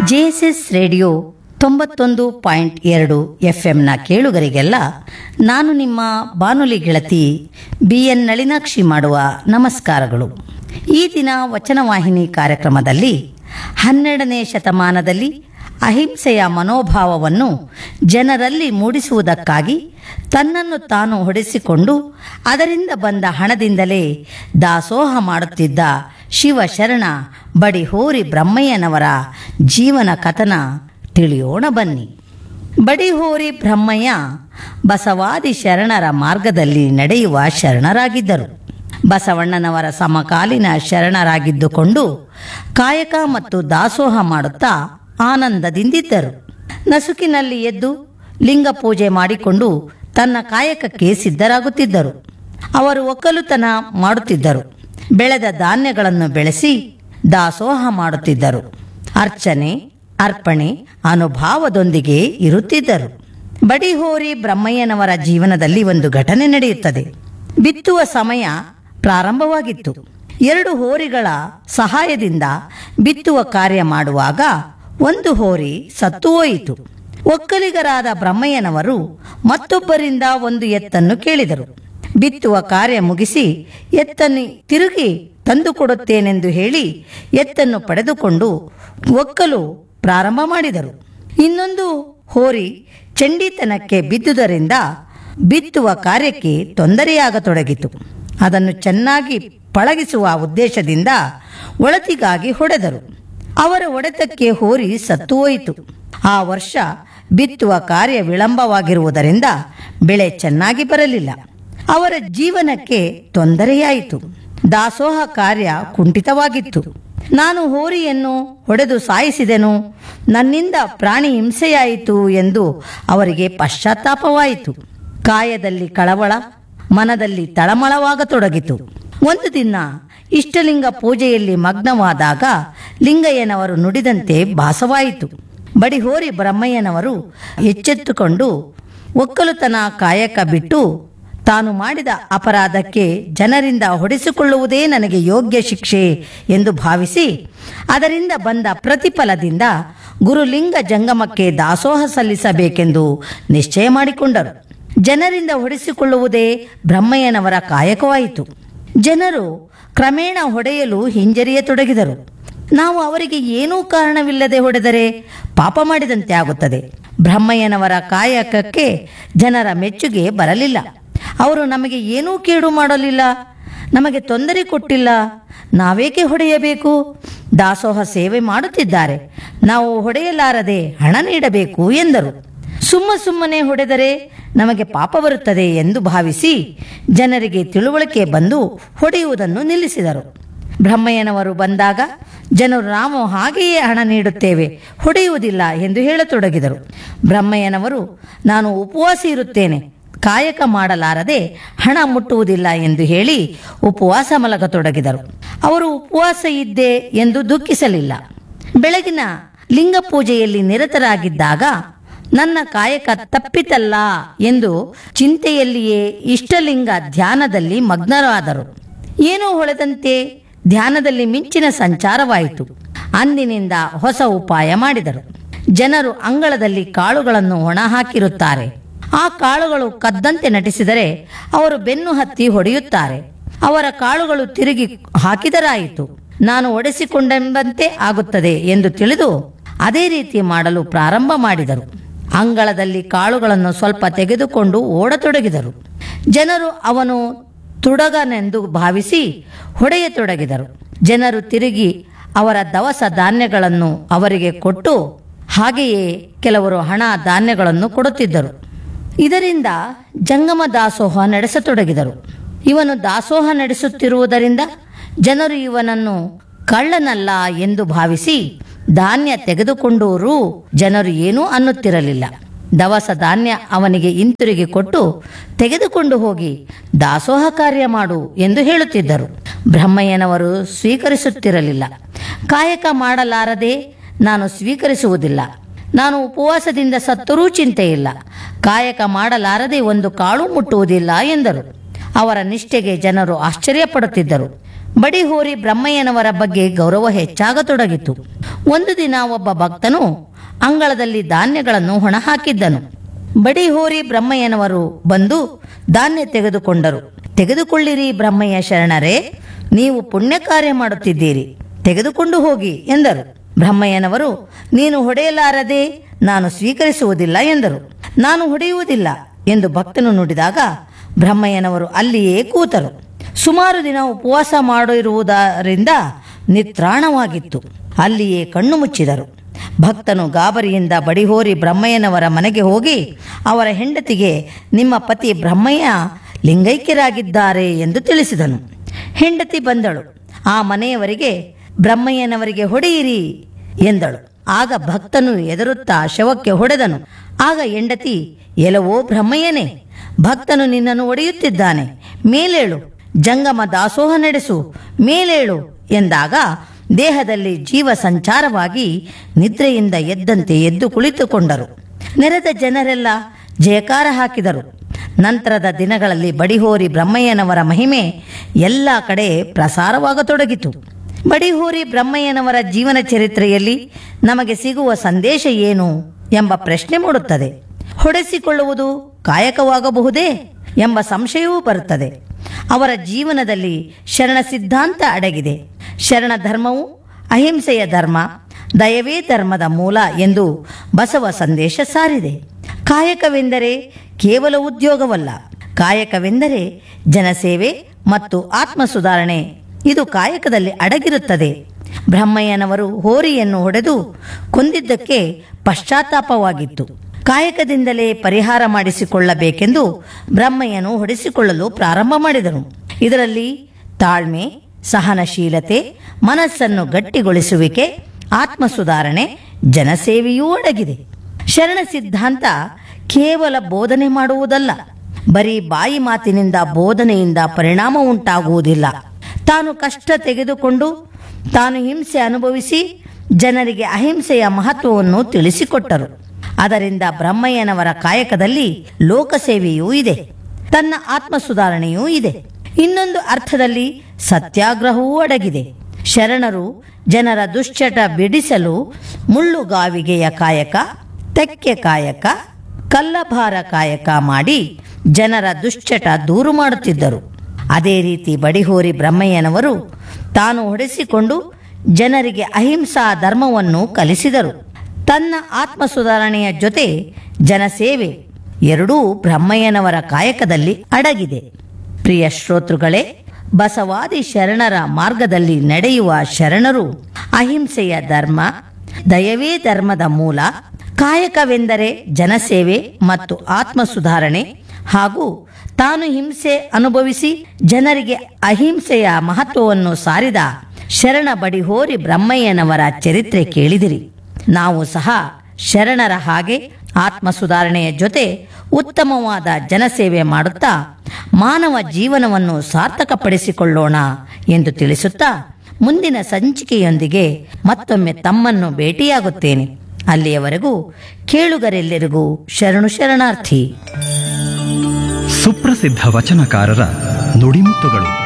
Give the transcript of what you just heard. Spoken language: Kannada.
ಜೆಎಸ್ಎಸ್ ರೇಡಿಯೋ ತೊಂಬತ್ತೊಂದು ಪಾಯಿಂಟ್ ಎರಡು ಎಫ್ಎಂನ ಕೇಳುಗರಿಗೆಲ್ಲ ನಾನು ನಿಮ್ಮ ಬಾನುಲಿ ಗೆಳತಿ ಬಿ ಎನ್ ನಳಿನಾಕ್ಷಿ ಮಾಡುವ ನಮಸ್ಕಾರಗಳು ಈ ದಿನ ವಚನವಾಹಿನಿ ಕಾರ್ಯಕ್ರಮದಲ್ಲಿ ಹನ್ನೆರಡನೇ ಶತಮಾನದಲ್ಲಿ ಅಹಿಂಸೆಯ ಮನೋಭಾವವನ್ನು ಜನರಲ್ಲಿ ಮೂಡಿಸುವುದಕ್ಕಾಗಿ ತನ್ನನ್ನು ತಾನು ಹೊಡೆಸಿಕೊಂಡು ಅದರಿಂದ ಬಂದ ಹಣದಿಂದಲೇ ದಾಸೋಹ ಮಾಡುತ್ತಿದ್ದ ಶಿವಶರಣ ಬಡಿಹೋರಿ ಬ್ರಹ್ಮಯ್ಯನವರ ಜೀವನ ಕಥನ ತಿಳಿಯೋಣ ಬನ್ನಿ ಬಡಿಹೋರಿ ಬ್ರಹ್ಮಯ್ಯ ಬಸವಾದಿ ಶರಣರ ಮಾರ್ಗದಲ್ಲಿ ನಡೆಯುವ ಶರಣರಾಗಿದ್ದರು ಬಸವಣ್ಣನವರ ಸಮಕಾಲೀನ ಶರಣರಾಗಿದ್ದುಕೊಂಡು ಕಾಯಕ ಮತ್ತು ದಾಸೋಹ ಮಾಡುತ್ತಾ ಆನಂದದಿಂದಿದ್ದರು ನಸುಕಿನಲ್ಲಿ ಎದ್ದು ಲಿಂಗ ಪೂಜೆ ಮಾಡಿಕೊಂಡು ತನ್ನ ಕಾಯಕಕ್ಕೆ ಸಿದ್ಧರಾಗುತ್ತಿದ್ದರು ಅವರು ಒಕ್ಕಲುತನ ಮಾಡುತ್ತಿದ್ದರು ಬೆಳೆದ ಧಾನ್ಯಗಳನ್ನು ಬೆಳೆಸಿ ದಾಸೋಹ ಮಾಡುತ್ತಿದ್ದರು ಅರ್ಚನೆ ಅರ್ಪಣೆ ಅನುಭಾವದೊಂದಿಗೆ ಇರುತ್ತಿದ್ದರು ಬಡಿಹೋರಿ ಬ್ರಹ್ಮಯ್ಯನವರ ಜೀವನದಲ್ಲಿ ಒಂದು ಘಟನೆ ನಡೆಯುತ್ತದೆ ಬಿತ್ತುವ ಸಮಯ ಪ್ರಾರಂಭವಾಗಿತ್ತು ಎರಡು ಹೋರಿಗಳ ಸಹಾಯದಿಂದ ಬಿತ್ತುವ ಕಾರ್ಯ ಮಾಡುವಾಗ ಒಂದು ಹೋರಿ ಸತ್ತು ಹೋಯಿತು ಒಕ್ಕಲಿಗರಾದ ಬ್ರಹ್ಮಯ್ಯನವರು ಮತ್ತೊಬ್ಬರಿಂದ ಒಂದು ಎತ್ತನ್ನು ಕೇಳಿದರು ಬಿತ್ತುವ ಕಾರ್ಯ ಮುಗಿಸಿ ಎತ್ತನ್ನು ತಿರುಗಿ ತಂದುಕೊಡುತ್ತೇನೆಂದು ಹೇಳಿ ಎತ್ತನ್ನು ಪಡೆದುಕೊಂಡು ಒಕ್ಕಲು ಪ್ರಾರಂಭ ಮಾಡಿದರು ಇನ್ನೊಂದು ಹೋರಿ ಚಂಡಿತನಕ್ಕೆ ಬಿದ್ದುದರಿಂದ ಬಿತ್ತುವ ಕಾರ್ಯಕ್ಕೆ ತೊಂದರೆಯಾಗತೊಡಗಿತು ಅದನ್ನು ಚೆನ್ನಾಗಿ ಪಳಗಿಸುವ ಉದ್ದೇಶದಿಂದ ಒಳತಿಗಾಗಿ ಹೊಡೆದರು ಅವರ ಹೊಡೆತಕ್ಕೆ ಹೋರಿ ಸತ್ತು ಹೋಯಿತು ಆ ವರ್ಷ ಬಿತ್ತುವ ಕಾರ್ಯ ವಿಳಂಬವಾಗಿರುವುದರಿಂದ ಬೆಳೆ ಚೆನ್ನಾಗಿ ಬರಲಿಲ್ಲ ಅವರ ಜೀವನಕ್ಕೆ ತೊಂದರೆಯಾಯಿತು ದಾಸೋಹ ಕಾರ್ಯ ಕುಂಠಿತವಾಗಿತ್ತು ನಾನು ಹೋರಿಯನ್ನು ಹೊಡೆದು ಸಾಯಿಸಿದೆನು ನನ್ನಿಂದ ಪ್ರಾಣಿ ಹಿಂಸೆಯಾಯಿತು ಎಂದು ಅವರಿಗೆ ಪಶ್ಚಾತ್ತಾಪವಾಯಿತು ಕಾಯದಲ್ಲಿ ಕಳವಳ ಮನದಲ್ಲಿ ತಳಮಳವಾಗತೊಡಗಿತು ಒಂದು ದಿನ ಇಷ್ಟಲಿಂಗ ಪೂಜೆಯಲ್ಲಿ ಮಗ್ನವಾದಾಗ ಲಿಂಗಯ್ಯನವರು ನುಡಿದಂತೆ ಭಾಸವಾಯಿತು ಬಡಿಹೋರಿ ಬ್ರಹ್ಮಯ್ಯನವರು ಎಚ್ಚೆತ್ತುಕೊಂಡು ಒಕ್ಕಲುತನ ಕಾಯಕ ಬಿಟ್ಟು ತಾನು ಮಾಡಿದ ಅಪರಾಧಕ್ಕೆ ಜನರಿಂದ ಹೊಡೆಸಿಕೊಳ್ಳುವುದೇ ನನಗೆ ಯೋಗ್ಯ ಶಿಕ್ಷೆ ಎಂದು ಭಾವಿಸಿ ಅದರಿಂದ ಬಂದ ಪ್ರತಿಫಲದಿಂದ ಗುರುಲಿಂಗ ಜಂಗಮಕ್ಕೆ ದಾಸೋಹ ಸಲ್ಲಿಸಬೇಕೆಂದು ನಿಶ್ಚಯ ಮಾಡಿಕೊಂಡರು ಜನರಿಂದ ಹೊಡೆಸಿಕೊಳ್ಳುವುದೇ ಬ್ರಹ್ಮಯ್ಯನವರ ಕಾಯಕವಾಯಿತು ಜನರು ಕ್ರಮೇಣ ಹೊಡೆಯಲು ಹಿಂಜರಿಯತೊಡಗಿದರು ನಾವು ಅವರಿಗೆ ಏನೂ ಕಾರಣವಿಲ್ಲದೆ ಹೊಡೆದರೆ ಪಾಪ ಮಾಡಿದಂತೆ ಆಗುತ್ತದೆ ಬ್ರಹ್ಮಯ್ಯನವರ ಕಾಯಕಕ್ಕೆ ಜನರ ಮೆಚ್ಚುಗೆ ಬರಲಿಲ್ಲ ಅವರು ನಮಗೆ ಏನೂ ಕೇಡು ಮಾಡಲಿಲ್ಲ ನಮಗೆ ತೊಂದರೆ ಕೊಟ್ಟಿಲ್ಲ ನಾವೇಕೆ ಹೊಡೆಯಬೇಕು ದಾಸೋಹ ಸೇವೆ ಮಾಡುತ್ತಿದ್ದಾರೆ ನಾವು ಹೊಡೆಯಲಾರದೆ ಹಣ ನೀಡಬೇಕು ಎಂದರು ಸುಮ್ಮ ಸುಮ್ಮನೆ ಹೊಡೆದರೆ ನಮಗೆ ಪಾಪ ಬರುತ್ತದೆ ಎಂದು ಭಾವಿಸಿ ಜನರಿಗೆ ತಿಳುವಳಿಕೆ ಬಂದು ಹೊಡೆಯುವುದನ್ನು ನಿಲ್ಲಿಸಿದರು ಬ್ರಹ್ಮಯ್ಯನವರು ಬಂದಾಗ ಜನರು ನಾವು ಹಾಗೆಯೇ ಹಣ ನೀಡುತ್ತೇವೆ ಹೊಡೆಯುವುದಿಲ್ಲ ಎಂದು ಹೇಳತೊಡಗಿದರು ಬ್ರಹ್ಮಯ್ಯನವರು ನಾನು ಉಪವಾಸ ಇರುತ್ತೇನೆ ಕಾಯಕ ಮಾಡಲಾರದೆ ಹಣ ಮುಟ್ಟುವುದಿಲ್ಲ ಎಂದು ಹೇಳಿ ಉಪವಾಸ ಮಲಗತೊಡಗಿದರು ಅವರು ಉಪವಾಸ ಇದ್ದೆ ಎಂದು ದುಃಖಿಸಲಿಲ್ಲ ಬೆಳಗಿನ ಲಿಂಗ ಪೂಜೆಯಲ್ಲಿ ನಿರತರಾಗಿದ್ದಾಗ ನನ್ನ ಕಾಯಕ ತಪ್ಪಿತಲ್ಲ ಎಂದು ಚಿಂತೆಯಲ್ಲಿಯೇ ಇಷ್ಟಲಿಂಗ ಧ್ಯಾನದಲ್ಲಿ ಮಗ್ನರಾದರು ಏನೋ ಹೊಳೆದಂತೆ ಧ್ಯಾನದಲ್ಲಿ ಮಿಂಚಿನ ಸಂಚಾರವಾಯಿತು ಅಂದಿನಿಂದ ಹೊಸ ಉಪಾಯ ಮಾಡಿದರು ಜನರು ಅಂಗಳದಲ್ಲಿ ಕಾಳುಗಳನ್ನು ಒಣ ಹಾಕಿರುತ್ತಾರೆ ಆ ಕಾಳುಗಳು ಕದ್ದಂತೆ ನಟಿಸಿದರೆ ಅವರು ಬೆನ್ನು ಹತ್ತಿ ಹೊಡೆಯುತ್ತಾರೆ ಅವರ ಕಾಳುಗಳು ತಿರುಗಿ ಹಾಕಿದರಾಯಿತು ನಾನು ಒಡೆಸಿಕೊಂಡೆಂಬಂತೆ ಆಗುತ್ತದೆ ಎಂದು ತಿಳಿದು ಅದೇ ರೀತಿ ಮಾಡಲು ಪ್ರಾರಂಭ ಮಾಡಿದರು ಅಂಗಳದಲ್ಲಿ ಕಾಳುಗಳನ್ನು ಸ್ವಲ್ಪ ತೆಗೆದುಕೊಂಡು ಓಡತೊಡಗಿದರು ಜನರು ಅವನು ತುಡಗನೆಂದು ಭಾವಿಸಿ ಹೊಡೆಯತೊಡಗಿದರು ಜನರು ತಿರುಗಿ ಅವರ ದವಸ ಧಾನ್ಯಗಳನ್ನು ಅವರಿಗೆ ಕೊಟ್ಟು ಹಾಗೆಯೇ ಕೆಲವರು ಹಣ ಧಾನ್ಯಗಳನ್ನು ಕೊಡುತ್ತಿದ್ದರು ಇದರಿಂದ ಜಂಗಮ ದಾಸೋಹ ನಡೆಸತೊಡಗಿದರು ಇವನು ದಾಸೋಹ ನಡೆಸುತ್ತಿರುವುದರಿಂದ ಜನರು ಇವನನ್ನು ಕಳ್ಳನಲ್ಲ ಎಂದು ಭಾವಿಸಿ ಧಾನ್ಯ ತೆಗೆದುಕೊಂಡರೂ ಜನರು ಏನೂ ಅನ್ನುತ್ತಿರಲಿಲ್ಲ ದವಸ ಧಾನ್ಯ ಅವನಿಗೆ ಹಿಂತಿರುಗಿ ಕೊಟ್ಟು ತೆಗೆದುಕೊಂಡು ಹೋಗಿ ದಾಸೋಹ ಕಾರ್ಯ ಮಾಡು ಎಂದು ಹೇಳುತ್ತಿದ್ದರು ಬ್ರಹ್ಮಯ್ಯನವರು ಸ್ವೀಕರಿಸುತ್ತಿರಲಿಲ್ಲ ಕಾಯಕ ಮಾಡಲಾರದೆ ನಾನು ಸ್ವೀಕರಿಸುವುದಿಲ್ಲ ನಾನು ಉಪವಾಸದಿಂದ ಸತ್ತರೂ ಚಿಂತೆ ಇಲ್ಲ ಕಾಯಕ ಮಾಡಲಾರದೆ ಒಂದು ಕಾಳು ಮುಟ್ಟುವುದಿಲ್ಲ ಎಂದರು ಅವರ ನಿಷ್ಠೆಗೆ ಜನರು ಆಶ್ಚರ್ಯಪಡುತ್ತಿದ್ದರು ಬಡಿಹೋರಿ ಬ್ರಹ್ಮಯ್ಯನವರ ಬಗ್ಗೆ ಗೌರವ ಹೆಚ್ಚಾಗತೊಡಗಿತು ಒಂದು ದಿನ ಒಬ್ಬ ಭಕ್ತನು ಅಂಗಳದಲ್ಲಿ ಧಾನ್ಯಗಳನ್ನು ಹೊಣ ಹಾಕಿದ್ದನು ಬಡಿಹೋರಿ ಬ್ರಹ್ಮಯ್ಯನವರು ಬಂದು ಧಾನ್ಯ ತೆಗೆದುಕೊಂಡರು ತೆಗೆದುಕೊಳ್ಳಿರಿ ಬ್ರಹ್ಮಯ್ಯ ಶರಣರೇ ನೀವು ಪುಣ್ಯ ಕಾರ್ಯ ಮಾಡುತ್ತಿದ್ದೀರಿ ತೆಗೆದುಕೊಂಡು ಹೋಗಿ ಎಂದರು ಬ್ರಹ್ಮಯ್ಯನವರು ನೀನು ಹೊಡೆಯಲಾರದೆ ನಾನು ಸ್ವೀಕರಿಸುವುದಿಲ್ಲ ಎಂದರು ನಾನು ಹೊಡೆಯುವುದಿಲ್ಲ ಎಂದು ಭಕ್ತನು ನುಡಿದಾಗ ಬ್ರಹ್ಮಯ್ಯನವರು ಅಲ್ಲಿಯೇ ಕೂತರು ಸುಮಾರು ದಿನ ಉಪವಾಸ ಮಾಡಿರುವುದರಿಂದ ನಿತ್ರಾಣವಾಗಿತ್ತು ಅಲ್ಲಿಯೇ ಕಣ್ಣು ಮುಚ್ಚಿದರು ಭಕ್ತನು ಗಾಬರಿಯಿಂದ ಬಡಿಹೋರಿ ಬ್ರಹ್ಮಯ್ಯನವರ ಮನೆಗೆ ಹೋಗಿ ಅವರ ಹೆಂಡತಿಗೆ ನಿಮ್ಮ ಪತಿ ಬ್ರಹ್ಮಯ್ಯ ಲಿಂಗೈಕ್ಯರಾಗಿದ್ದಾರೆ ಎಂದು ತಿಳಿಸಿದನು ಹೆಂಡತಿ ಬಂದಳು ಆ ಮನೆಯವರಿಗೆ ಬ್ರಹ್ಮಯ್ಯನವರಿಗೆ ಹೊಡೆಯಿರಿ ಎಂದಳು ಆಗ ಭಕ್ತನು ಎದುರುತ್ತಾ ಶವಕ್ಕೆ ಹೊಡೆದನು ಆಗ ಹೆಂಡತಿ ಎಲವೋ ಬ್ರಹ್ಮಯ್ಯನೇ ಭಕ್ತನು ನಿನ್ನನ್ನು ಒಡೆಯುತ್ತಿದ್ದಾನೆ ಮೇಲೇಳು ಜಂಗಮ ದಾಸೋಹ ನಡೆಸು ಮೇಲೇಳು ಎಂದಾಗ ದೇಹದಲ್ಲಿ ಜೀವ ಸಂಚಾರವಾಗಿ ನಿದ್ರೆಯಿಂದ ಎದ್ದಂತೆ ಎದ್ದು ಕುಳಿತುಕೊಂಡರು ನೆರೆದ ಜನರೆಲ್ಲ ಜಯಕಾರ ಹಾಕಿದರು ನಂತರದ ದಿನಗಳಲ್ಲಿ ಬಡಿಹೋರಿ ಬ್ರಹ್ಮಯ್ಯನವರ ಮಹಿಮೆ ಎಲ್ಲ ಕಡೆ ಪ್ರಸಾರವಾಗತೊಡಗಿತು ಬಡಿಹೋರಿ ಬ್ರಹ್ಮಯ್ಯನವರ ಜೀವನ ಚರಿತ್ರೆಯಲ್ಲಿ ನಮಗೆ ಸಿಗುವ ಸಂದೇಶ ಏನು ಎಂಬ ಪ್ರಶ್ನೆ ಮೂಡುತ್ತದೆ ಹೊಡೆಸಿಕೊಳ್ಳುವುದು ಕಾಯಕವಾಗಬಹುದೇ ಎಂಬ ಸಂಶಯವೂ ಬರುತ್ತದೆ ಅವರ ಜೀವನದಲ್ಲಿ ಶರಣ ಸಿದ್ಧಾಂತ ಅಡಗಿದೆ ಶರಣ ಧರ್ಮವು ಅಹಿಂಸೆಯ ಧರ್ಮ ದಯವೇ ಧರ್ಮದ ಮೂಲ ಎಂದು ಬಸವ ಸಂದೇಶ ಸಾರಿದೆ ಕಾಯಕವೆಂದರೆ ಕೇವಲ ಉದ್ಯೋಗವಲ್ಲ ಕಾಯಕವೆಂದರೆ ಜನಸೇವೆ ಮತ್ತು ಆತ್ಮ ಸುಧಾರಣೆ ಇದು ಕಾಯಕದಲ್ಲಿ ಅಡಗಿರುತ್ತದೆ ಬ್ರಹ್ಮಯ್ಯನವರು ಹೋರಿಯನ್ನು ಹೊಡೆದು ಕೊಂದಿದ್ದಕ್ಕೆ ಪಶ್ಚಾತ್ತಾಪವಾಗಿತ್ತು ಕಾಯಕದಿಂದಲೇ ಪರಿಹಾರ ಮಾಡಿಸಿಕೊಳ್ಳಬೇಕೆಂದು ಬ್ರಹ್ಮಯ್ಯನು ಹೊಡೆಸಿಕೊಳ್ಳಲು ಪ್ರಾರಂಭ ಮಾಡಿದನು ಇದರಲ್ಲಿ ತಾಳ್ಮೆ ಸಹನಶೀಲತೆ ಮನಸ್ಸನ್ನು ಗಟ್ಟಿಗೊಳಿಸುವಿಕೆ ಆತ್ಮ ಸುಧಾರಣೆ ಜನಸೇವೆಯೂ ಅಡಗಿದೆ ಶರಣ ಸಿದ್ಧಾಂತ ಕೇವಲ ಬೋಧನೆ ಮಾಡುವುದಲ್ಲ ಬರೀ ಬಾಯಿ ಮಾತಿನಿಂದ ಬೋಧನೆಯಿಂದ ಪರಿಣಾಮ ಉಂಟಾಗುವುದಿಲ್ಲ ತಾನು ಕಷ್ಟ ತೆಗೆದುಕೊಂಡು ತಾನು ಹಿಂಸೆ ಅನುಭವಿಸಿ ಜನರಿಗೆ ಅಹಿಂಸೆಯ ಮಹತ್ವವನ್ನು ತಿಳಿಸಿಕೊಟ್ಟರು ಅದರಿಂದ ಬ್ರಹ್ಮಯ್ಯನವರ ಕಾಯಕದಲ್ಲಿ ಲೋಕಸೇವೆಯೂ ಇದೆ ತನ್ನ ಆತ್ಮ ಸುಧಾರಣೆಯೂ ಇದೆ ಇನ್ನೊಂದು ಅರ್ಥದಲ್ಲಿ ಸತ್ಯಾಗ್ರಹವೂ ಅಡಗಿದೆ ಶರಣರು ಜನರ ದುಶ್ಚಟ ಬಿಡಿಸಲು ಮುಳ್ಳುಗಾವಿಗೆಯ ಕಾಯಕ ತೆಕ್ಕೆ ಕಾಯಕ ಕಲ್ಲಭಾರ ಕಾಯಕ ಮಾಡಿ ಜನರ ದುಶ್ಚಟ ದೂರು ಮಾಡುತ್ತಿದ್ದರು ಅದೇ ರೀತಿ ಬಡಿಹೋರಿ ಬ್ರಹ್ಮಯ್ಯನವರು ತಾನು ಹೊಡೆಸಿಕೊಂಡು ಜನರಿಗೆ ಅಹಿಂಸಾ ಧರ್ಮವನ್ನು ಕಲಿಸಿದರು ತನ್ನ ಆತ್ಮ ಸುಧಾರಣೆಯ ಜೊತೆ ಜನಸೇವೆ ಎರಡೂ ಬ್ರಹ್ಮಯ್ಯನವರ ಕಾಯಕದಲ್ಲಿ ಅಡಗಿದೆ ಪ್ರಿಯ ಶ್ರೋತೃಗಳೇ ಬಸವಾದಿ ಶರಣರ ಮಾರ್ಗದಲ್ಲಿ ನಡೆಯುವ ಶರಣರು ಅಹಿಂಸೆಯ ಧರ್ಮ ದಯವೇ ಧರ್ಮದ ಮೂಲ ಕಾಯಕವೆಂದರೆ ಜನಸೇವೆ ಮತ್ತು ಆತ್ಮ ಸುಧಾರಣೆ ಹಾಗೂ ತಾನು ಹಿಂಸೆ ಅನುಭವಿಸಿ ಜನರಿಗೆ ಅಹಿಂಸೆಯ ಮಹತ್ವವನ್ನು ಸಾರಿದ ಶರಣ ಬಡಿಹೋರಿ ಬ್ರಹ್ಮಯ್ಯನವರ ಚರಿತ್ರೆ ಕೇಳಿದಿರಿ ನಾವು ಸಹ ಶರಣರ ಹಾಗೆ ಆತ್ಮ ಸುಧಾರಣೆಯ ಜೊತೆ ಉತ್ತಮವಾದ ಜನಸೇವೆ ಮಾಡುತ್ತಾ ಮಾನವ ಜೀವನವನ್ನು ಸಾರ್ಥಕಪಡಿಸಿಕೊಳ್ಳೋಣ ಎಂದು ತಿಳಿಸುತ್ತಾ ಮುಂದಿನ ಸಂಚಿಕೆಯೊಂದಿಗೆ ಮತ್ತೊಮ್ಮೆ ತಮ್ಮನ್ನು ಭೇಟಿಯಾಗುತ್ತೇನೆ ಅಲ್ಲಿಯವರೆಗೂ ಕೇಳುಗರೆಲ್ಲರಿಗೂ ಶರಣು ಶರಣಾರ್ಥಿ ಸುಪ್ರಸಿದ್ಧ ವಚನಕಾರರ ನುಡಿಮುತ್ತುಗಳು